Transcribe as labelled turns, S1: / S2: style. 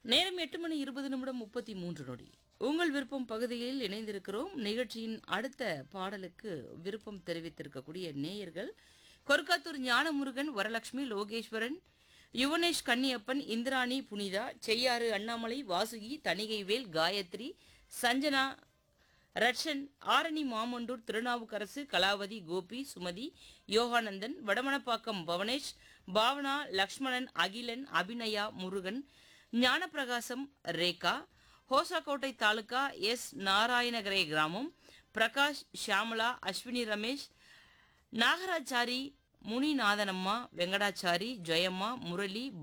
S1: நேரம் எட்டு மணி இருபது நிமிடம் முப்பத்தி மூன்று நொடி உங்கள் விருப்பம் பகுதியில் இணைந்திருக்கிறோம் நிகழ்ச்சியின் அடுத்த பாடலுக்கு விருப்பம் தெரிவித்திருக்கக்கூடிய நேயர்கள் கொருக்காத்தூர் ஞானமுருகன் வரலட்சுமி லோகேஸ்வரன் யுவனேஷ் கன்னியப்பன் இந்திராணி புனிதா செய்யாறு அண்ணாமலை வாசுகி தணிகைவேல் காயத்ரி சஞ்சனா ரட்சன் ஆரணி மாமண்டூர் திருநாவுக்கரசு கலாவதி கோபி சுமதி யோகானந்தன் வடமணப்பாக்கம் பவனேஷ் பாவனா லக்ஷ்மணன் அகிலன் அபிநயா முருகன் ஞானப்பிரகாசம் ரேகா ஹோசாக்கோட்டை தாலுகா எஸ் நாராயணகரை கிராமம் பிரகாஷ் ஷியாமலா அஸ்வினி ரமேஷ் நாகராச்சாரி முனிநாதனம்மா வெங்கடாச்சாரி ஜெயம்மா முரளி